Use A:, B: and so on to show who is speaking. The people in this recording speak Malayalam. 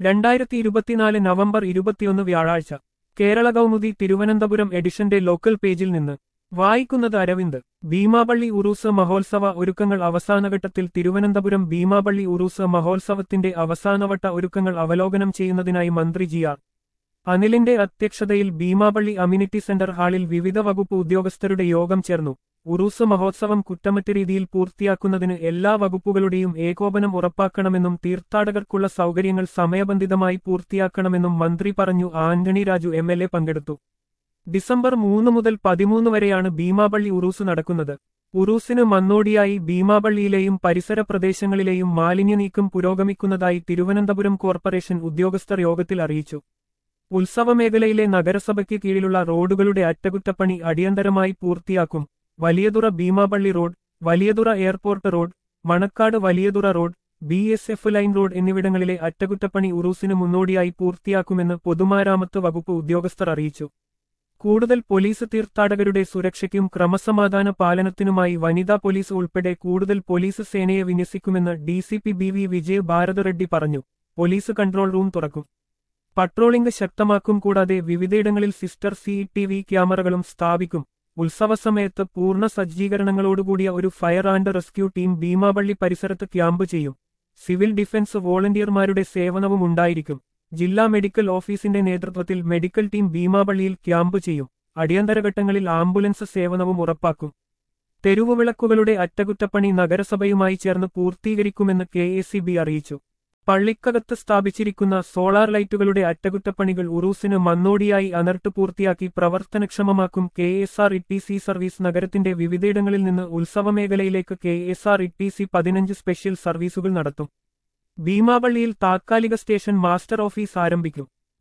A: രണ്ടായിരത്തി ഇരുപത്തിനാല് നവംബർ ഇരുപത്തിയൊന്ന് വ്യാഴാഴ്ച കേരള കൗമുദി തിരുവനന്തപുരം എഡിഷന്റെ ലോക്കൽ പേജിൽ നിന്ന് വായിക്കുന്നത് അരവിന്ദ് ഭീമാപള്ളി ഉറൂസ് മഹോത്സവ ഒരുക്കങ്ങൾ അവസാനഘട്ടത്തിൽ തിരുവനന്തപുരം ഭീമാപള്ളി ഉറൂസ് മഹോത്സവത്തിന്റെ അവസാനവട്ട ഒരുക്കങ്ങൾ അവലോകനം ചെയ്യുന്നതിനായി മന്ത്രി ജി ആർ അനിലിന്റെ അധ്യക്ഷതയിൽ ഭീമാപള്ളി അമ്യൂണിറ്റി സെന്റർ ഹാളിൽ വിവിധ വകുപ്പ് ഉദ്യോഗസ്ഥരുടെ യോഗം ചേർന്നു ഉറൂസ് മഹോത്സവം കുറ്റമറ്റ രീതിയിൽ പൂർത്തിയാക്കുന്നതിന് എല്ലാ വകുപ്പുകളുടെയും ഏകോപനം ഉറപ്പാക്കണമെന്നും തീർത്ഥാടകർക്കുള്ള സൗകര്യങ്ങൾ സമയബന്ധിതമായി പൂർത്തിയാക്കണമെന്നും മന്ത്രി പറഞ്ഞു Antony Raju M L A പങ്കെടുത്തു ഡിസംബർ മൂന്ന് മുതൽ പതിമൂന്ന് വരെയാണ് ഭീമാപള്ളി ഉറൂസ് നടക്കുന്നത് ഉറൂസിന് മന്നോടിയായി ഭീമാപള്ളിയിലെയും പരിസര പ്രദേശങ്ങളിലെയും മാലിന്യ നീക്കം പുരോഗമിക്കുന്നതായി തിരുവനന്തപുരം കോർപ്പറേഷൻ ഉദ്യോഗസ്ഥർ യോഗത്തിൽ അറിയിച്ചു ഉത്സവമേഖലയിലെ നഗരസഭയ്ക്ക് കീഴിലുള്ള റോഡുകളുടെ അറ്റകുറ്റപ്പണി അടിയന്തരമായി പൂർത്തിയാക്കും Valiyathura Beemapally road Valiyathura airport road Manacaud Valiyathura road B S F line road എന്നിവിടങ്ങളിലെ അറ്റകുറ്റപ്പണി ഉറൂസിന് മുന്നോടിയായി പൂർത്തിയാക്കുമെന്ന് പൊതുമരാമത്ത് വകുപ്പ് ഉദ്യോഗസ്ഥർ അറിയിച്ചു കൂടുതൽ പോലീസ് തീർത്ഥാടകരുടെ സുരക്ഷയ്ക്കും ക്രമസമാധാന പാലനത്തിനുമായി വനിതാ പോലീസ് ഉൾപ്പെടെ കൂടുതൽ പോലീസ് സേനയെ വിന്യസിക്കുമെന്ന് D C P B V Vijay Bharath Reddy പറഞ്ഞു പോലീസ് കൺട്രോൾ റൂം തുറക്കും പട്രോളിംഗ് ശക്തമാക്കും കൂടാതെ വിവിധയിടങ്ങളിൽ സിസ്റ്റർ സി ടി വി ക്യാമറകളും സ്ഥാപിക്കും ഉത്സവസമയത്ത് പൂർണ്ണ സജ്ജീകരണങ്ങളോടുകൂടിയ ഒരു fire and rescue team Beemapally പരിസരത്ത് ക്യാമ്പ് ചെയ്യും സിവിൽ ഡിഫൻസ് വോളണ്ടിയർമാരുടെ സേവനവും ഉണ്ടായിരിക്കും ജില്ലാ മെഡിക്കൽ ഓഫീസിന്റെ നേതൃത്വത്തിൽ മെഡിക്കൽ ടീം ഭീമാപള്ളിയിൽ ക്യാമ്പ് ചെയ്യും അടിയന്തരഘട്ടങ്ങളിൽ ആംബുലൻസ് സേവനവും ഉറപ്പാക്കും തെരുവുവിളക്കുകളുടെ അറ്റകുറ്റപ്പണി നഗരസഭയുമായി ചേർന്ന് പൂർത്തീകരിക്കുമെന്ന് കെ അറിയിച്ചു പള്ളിക്കകത്ത് സ്ഥാപിച്ചിരിക്കുന്ന സോളാർ ലൈറ്റുകളുടെ അറ്റകുറ്റപ്പണികൾ ഉറൂസിന് മന്നോടിയായി അനർട്ട് പൂർത്തിയാക്കി പ്രവർത്തനക്ഷമമാക്കും K S R E T C service നഗരത്തിന്റെ വിവിധയിടങ്ങളിൽ നിന്ന് ഉത്സവമേഖലയിലേക്ക് K S R E T C പതിനഞ്ച് സ്പെഷ്യൽ സർവീസുകൾ നടത്തും ഭീമാപള്ളിയിൽ താത്കാലിക സ്റ്റേഷൻ മാസ്റ്റർ ഓഫീസ് ആരംഭിക്കും